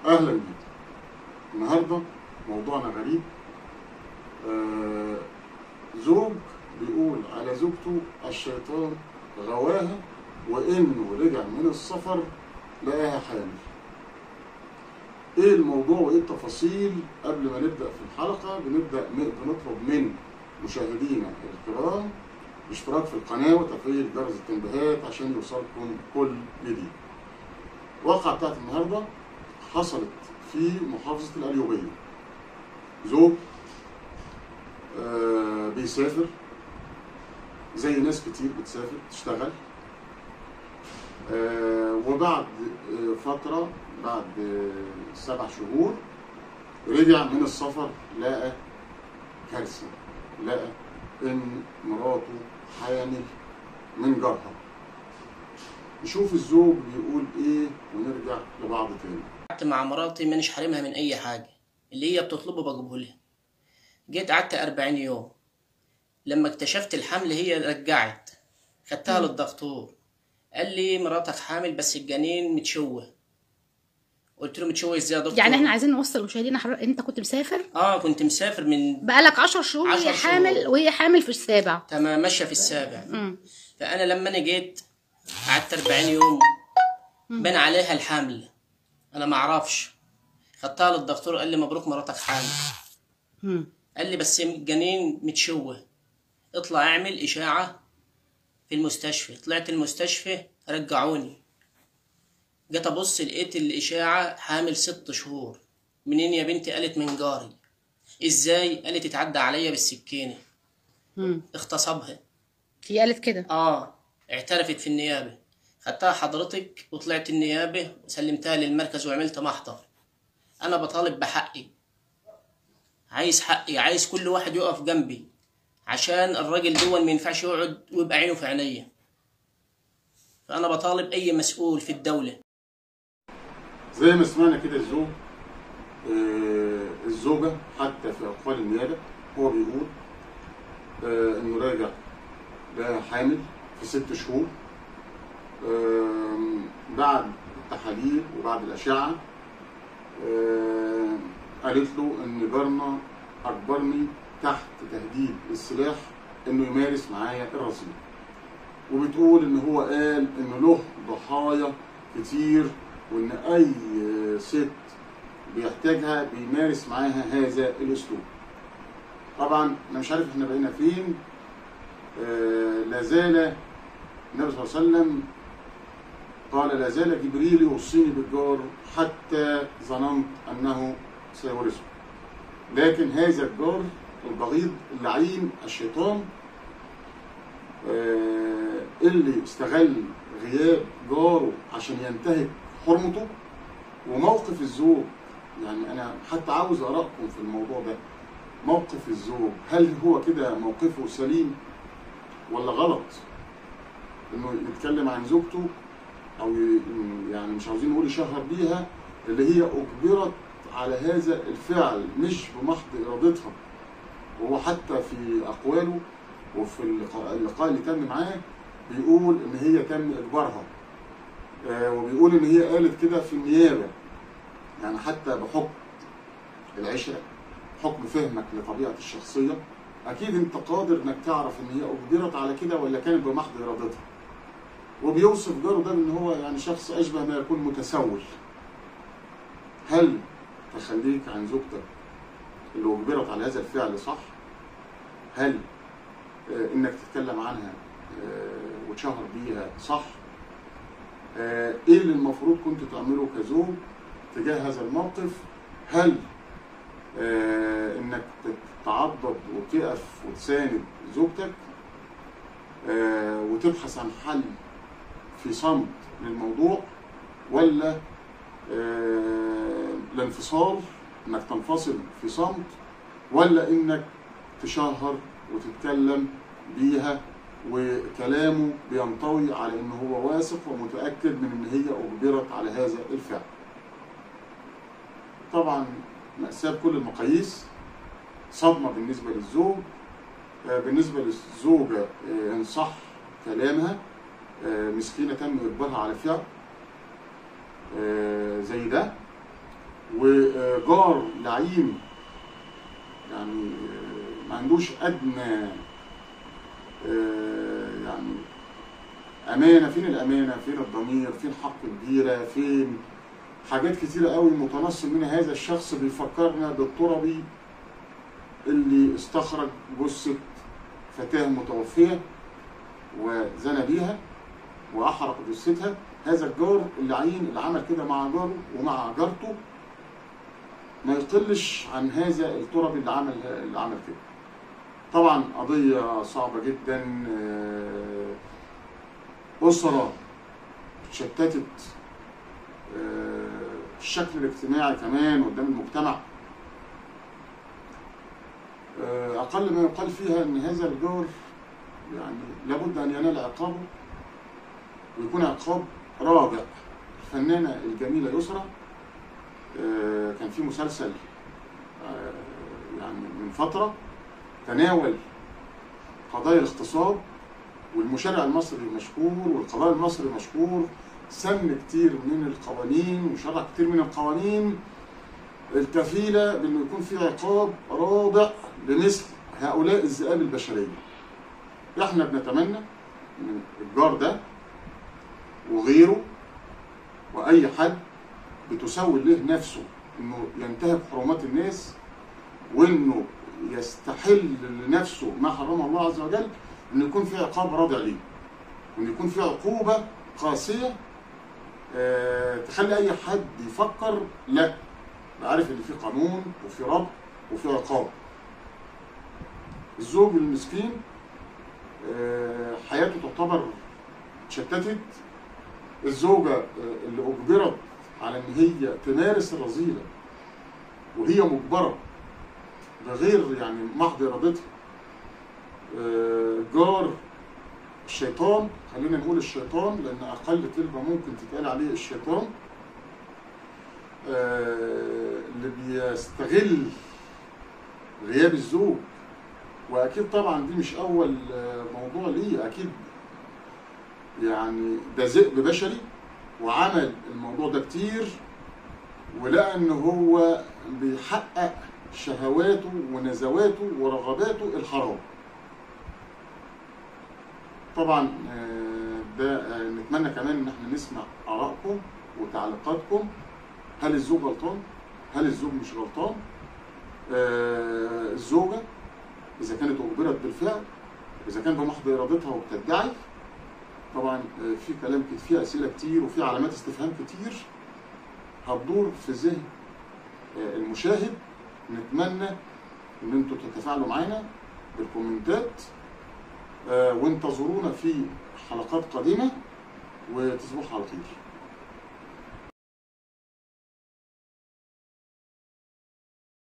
اهلا بيكم النهارده موضوعنا غريب آه زوج بيقول على زوجته الشيطان غواها وانه رجع من السفر لقاها حامل ايه الموضوع وايه التفاصيل قبل ما نبدا في الحلقه بنبدا بنطلب من مشاهدينا الكرام الاشتراك في القناه وتفعيل جرس التنبيهات عشان يوصلكم كل جديد الواقعة بتاعت النهارده حصلت في محافظة القليوبية زوج آه بيسافر زي ناس كتير بتسافر تشتغل آه وبعد آه فترة بعد آه سبع شهور رجع من السفر لقى كارثة لقى إن مراته حامل من جارها نشوف الزوج بيقول ايه ونرجع لبعض تاني قعدت مع مراتي مانيش حارمها من اي حاجه اللي هي بتطلبه بجيبه لها جيت قعدت 40 يوم لما اكتشفت الحمل هي رجعت خدتها للدكتور قال لي مراتك حامل بس الجنين متشوه قلت له متشوه ازاي يا دكتور يعني احنا عايزين نوصل لمشاهدينا حضرتك انت كنت مسافر اه كنت مسافر من بقالك 10 شهور عشر وهي حامل شهور. وهي حامل في السابع تمام ماشيه في السابع امم فانا لما انا جيت قعدت 40 يوم بان عليها الحمل انا ما اعرفش خدتها للدكتور قال لي مبروك مراتك حامل امم قال لي بس الجنين متشوه اطلع اعمل اشاعه في المستشفى طلعت المستشفى رجعوني جيت ابص لقيت الاشاعه حامل ست شهور منين يا بنتي قالت من جاري ازاي قالت اتعدى عليا بالسكينه امم اغتصبها هي قالت كده اه اعترفت في النيابة خدتها حضرتك وطلعت النيابة وسلمتها للمركز وعملت محضر أنا بطالب بحقي عايز حقي عايز كل واحد يقف جنبي عشان الراجل دون ما ينفعش يقعد ويبقى عينه في عينيا فأنا بطالب أي مسؤول في الدولة زي ما سمعنا كده الزوج آه الزوجة حتى في أقوال النيابة هو بيقول آه إنه راجع ده حامل في ست شهور آم، بعد التحاليل وبعد الأشعة آم، قالت له إن جارنا أجبرني تحت تهديد السلاح إنه يمارس معايا الرصيد وبتقول إن هو قال إنه له ضحايا كتير وإن أي ست بيحتاجها بيمارس معاها هذا الأسلوب طبعا أنا مش عارف إحنا بقينا فين آه، لا زال النبي صلى الله عليه وسلم قال لا زال جبريل يوصيني بالجار حتى ظننت انه سيورثه لكن هذا الجار البغيض اللعين الشيطان آه، اللي استغل غياب جاره عشان ينتهك حرمته وموقف الزوج يعني انا حتى عاوز ارائكم في الموضوع ده موقف الزوج هل هو كده موقفه سليم ولا غلط انه يتكلم عن زوجته او ي- يعني مش عاوزين نقول يشهر بيها اللي هي اجبرت على هذا الفعل مش بمحض ارادتها وهو حتى في اقواله وفي اللقاء, اللقاء اللي تم معاه بيقول ان هي تم اجبارها آه، وبيقول ان هي قالت كده في النيابه يعني حتى بحكم العشره حكم فهمك لطبيعه الشخصيه اكيد انت قادر انك تعرف ان هي اجبرت على كده ولا كانت بمحض ارادتها وبيوصف جاره ده ان هو يعني شخص اشبه ما يكون متسول هل تخليك عن زوجتك اللي اجبرت على هذا الفعل صح هل آه، انك تتكلم عنها آه، وتشهر بيها صح آه، ايه اللي المفروض كنت تعمله كزوج تجاه هذا الموقف هل آه، انك تتعضد وتقف وتساند زوجتك آه، وتبحث عن حل في صمت للموضوع ولا آه، الانفصال انك تنفصل في صمت ولا انك تشهر وتتكلم بيها وكلامه بينطوي على ان هو واثق ومتاكد من ان هي اجبرت على هذا الفعل. طبعا مأساة بكل المقاييس صدمة بالنسبة للزوج آه، بالنسبة للزوجة آه، إن صح كلامها آه، مسكينة تم إجبارها على فعل آه، زي ده وجار لعين يعني آه، ما عندوش ادنى آه، يعني امانه فين الامانه فين الضمير فين حق الجيره فين حاجات كتيره قوي متنصل منها هذا الشخص بيفكرنا بالتربي اللي استخرج جثه فتاه متوفيه وزنى بيها واحرق جثتها هذا الجار اللعين اللي عمل كده مع جاره ومع جارته ما يقلش عن هذا التربي اللي عمل اللي عمل كده طبعا قضية صعبة جدا آه، أسرة اتشتتت آه، الشكل الاجتماعي كمان قدام المجتمع آه، أقل ما يقال فيها أن هذا الجار يعني لابد أن ينال عقابه ويكون عقاب رادع الفنانة الجميلة يسرى آه، كان في مسلسل آه، يعني من فترة تناول قضايا الاغتصاب والمشرع المصري مشكور والقضاء المصري مشكور سن كتير من القوانين وشرع كتير من القوانين الكفيلة بأنه يكون في عقاب رادع لمثل هؤلاء الذئاب البشرية احنا بنتمنى من الجار ده وغيره واي حد بتسول له نفسه انه ينتهك حرمات الناس وانه يستحل لنفسه ما حرمه الله عز وجل انه يكون في عقاب رادع ليه وان يكون في عقوبه قاسيه آه، تخلي اي حد يفكر لا عارف ان في قانون وفي ربط وفي عقاب الزوج المسكين آه، حياته تعتبر اتشتتت الزوجة آه، اللي أجبرت على إن هي تمارس الرذيلة وهي مجبرة بغير يعني محض إرادتها آه، جار الشيطان خلينا نقول الشيطان لأن أقل كلمة ممكن تتقال عليه الشيطان آه، اللي بيستغل غياب الزوج واكيد طبعا دي مش اول آه، موضوع ليه اكيد يعني ده ذئب بشري وعمل الموضوع ده كتير ولقى ان هو بيحقق شهواته ونزواته ورغباته الحرام طبعا آه، ده آه، نتمنى كمان ان احنا نسمع ارائكم وتعليقاتكم هل الزوج غلطان هل الزوج مش غلطان آه، الزوجه اذا كانت اجبرت بالفعل اذا كان بمحض ارادتها وبتدعي طبعا آه، في كلام كتير في اسئله كتير وفي علامات استفهام كتير هتدور في ذهن آه، المشاهد نتمنى ان انتوا تتفاعلوا معانا بالكومنتات آه، وانتظرونا في حلقات قادمه وتصبحوا على خير